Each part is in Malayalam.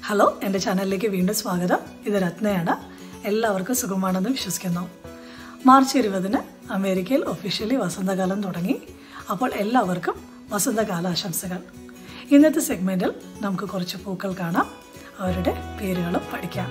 ഹലോ എൻ്റെ ചാനലിലേക്ക് വീണ്ടും സ്വാഗതം ഇത് രത്നയാണ് എല്ലാവർക്കും സുഖമാണെന്ന് വിശ്വസിക്കുന്നു മാർച്ച് ഇരുപതിന് അമേരിക്കയിൽ ഒഫീഷ്യലി വസന്തകാലം തുടങ്ങി അപ്പോൾ എല്ലാവർക്കും വസന്തകാല ആശംസകൾ ഇന്നത്തെ സെഗ്മെൻറ്റിൽ നമുക്ക് കുറച്ച് പൂക്കൾ കാണാം അവരുടെ പേരുകളും പഠിക്കാം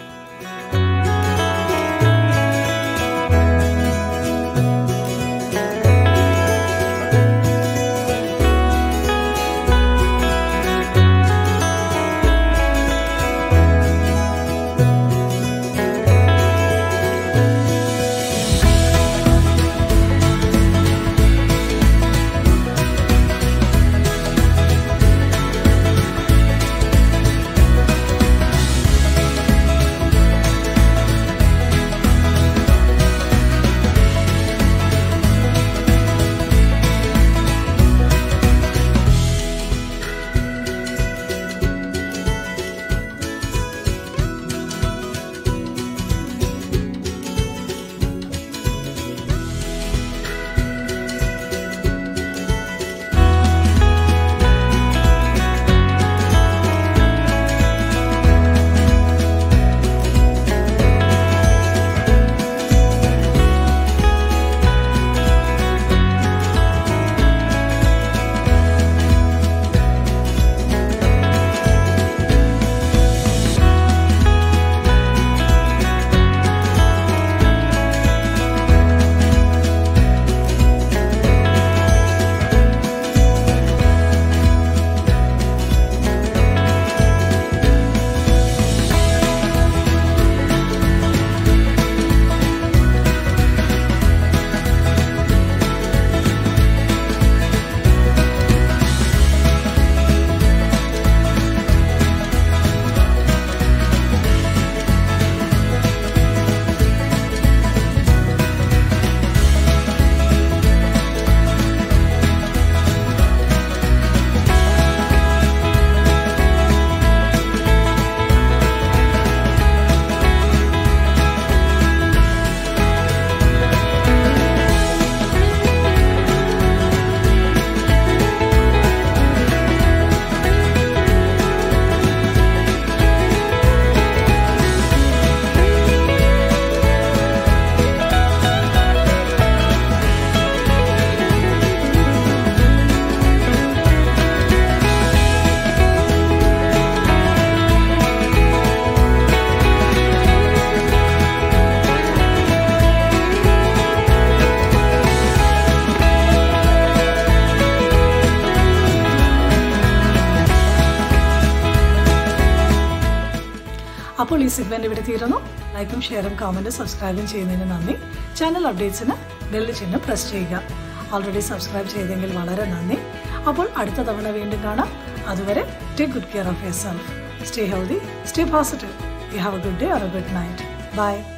അപ്പോൾ ഈ സെഗ്മെന്റ് ഇവിടെ തീരുന്നു ലൈക്കും ഷെയറും കമന്റും സബ്സ്ക്രൈബും ചെയ്യുന്നതിന് നന്ദി ചാനൽ അപ്ഡേറ്റ്സിന് ബെല്ല് ചിഹ്നം പ്രസ് ചെയ്യുക ഓൾറെഡി സബ്സ്ക്രൈബ് ചെയ്തെങ്കിൽ വളരെ നന്ദി അപ്പോൾ അടുത്ത തവണ വീണ്ടും കാണാം അതുവരെ take good care of yourself stay healthy stay positive you have a good day or a good night by